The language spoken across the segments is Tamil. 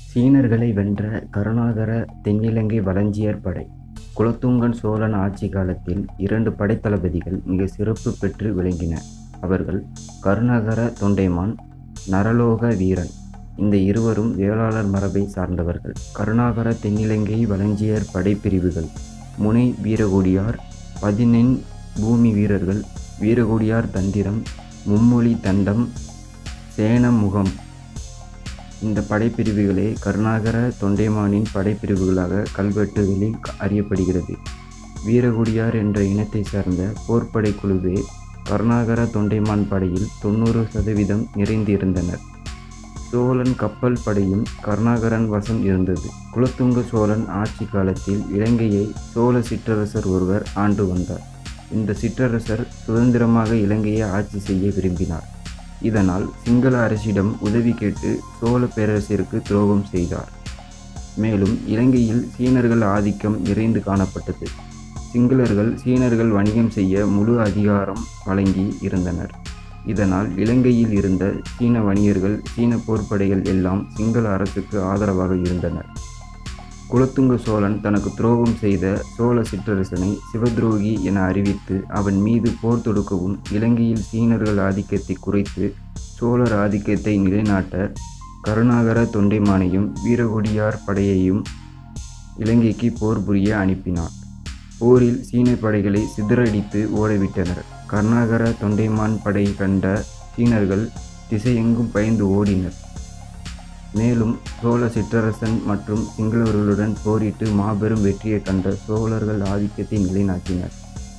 சீனர்களை வென்ற கருணாகர தென்னிலங்கை வலஞ்சியர் படை குலோத்துங்கன் சோழன் ஆட்சி காலத்தில் இரண்டு படைத்தளபதிகள் மிக சிறப்பு பெற்று விளங்கின அவர்கள் கருணாகர தொண்டைமான் நரலோக வீரன் இந்த இருவரும் வேளாளர் மரபை சார்ந்தவர்கள் கருணாகர தென்னிலங்கை வலஞ்சியர் படைப்பிரிவுகள் முனை வீரகோடியார் பதினெண் பூமி வீரர்கள் வீரகோடியார் தந்திரம் மும்மொழி தண்டம் சேனமுகம் இந்த படைப்பிரிவுகளே கருணாகர தொண்டைமானின் படைப்பிரிவுகளாக கல்வெட்டுகளில் அறியப்படுகிறது வீரகுடியார் என்ற இனத்தை சார்ந்த போர்ப்படை குழுவே கருணாகர தொண்டைமான் படையில் தொண்ணூறு சதவீதம் நிறைந்திருந்தனர் சோழன் கப்பல் படையும் கருணாகரன் வசம் இருந்தது குலத்துங்க சோழன் ஆட்சி காலத்தில் இலங்கையை சோழ சிற்றரசர் ஒருவர் ஆண்டு வந்தார் இந்த சிற்றரசர் சுதந்திரமாக இலங்கையை ஆட்சி செய்ய விரும்பினார் இதனால் சிங்கள அரசிடம் உதவி கேட்டு சோழ பேரரசிற்கு துரோகம் செய்தார் மேலும் இலங்கையில் சீனர்கள் ஆதிக்கம் நிறைந்து காணப்பட்டது சிங்களர்கள் சீனர்கள் வணிகம் செய்ய முழு அதிகாரம் வழங்கி இருந்தனர் இதனால் இலங்கையில் இருந்த சீன வணிகர்கள் சீன போர்ப்படைகள் எல்லாம் சிங்கள அரசுக்கு ஆதரவாக இருந்தனர் குலத்துங்க சோழன் தனக்கு துரோகம் செய்த சோழ சிற்றரசனை சிவதுரோகி என அறிவித்து அவன் மீது போர் தொடுக்கவும் இலங்கையில் சீனர்கள் ஆதிக்கத்தை குறைத்து சோழர் ஆதிக்கத்தை நிலைநாட்ட கருணாகர தொண்டைமானையும் வீரகொடியார் படையையும் இலங்கைக்கு போர் புரிய அனுப்பினார் போரில் சீன படைகளை சிதறடித்து ஓடவிட்டனர் கருணாகர தொண்டைமான் படை கண்ட சீனர்கள் திசையெங்கும் பயந்து ஓடினர் மேலும் சோழ சிற்றரசன் மற்றும் சிங்களவர்களுடன் போரிட்டு மாபெரும் வெற்றியை கண்ட சோழர்கள் ஆதிக்கத்தை நிலைநாட்டினர்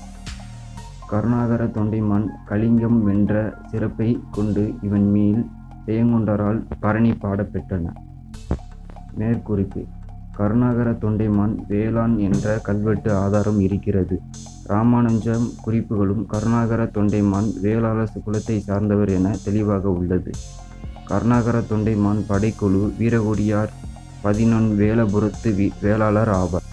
கருணாகர தொண்டைமான் கலிங்கம் வென்ற சிறப்பை கொண்டு இவன் மேல் ஜெயங்கொண்டரால் பரணி பாடப்பெற்றன மேற்குறிப்பு கருணாகர தொண்டைமான் வேளாண் என்ற கல்வெட்டு ஆதாரம் இருக்கிறது ராமானுஜம் குறிப்புகளும் கருணாகர தொண்டைமான் வேளாளர் குலத்தை சார்ந்தவர் என தெளிவாக உள்ளது கருணாகர தொண்டைமான் படைக்குழு வீரகொடியார் பதினொன் வேலபுரத்து வேளாளர் ஆவார்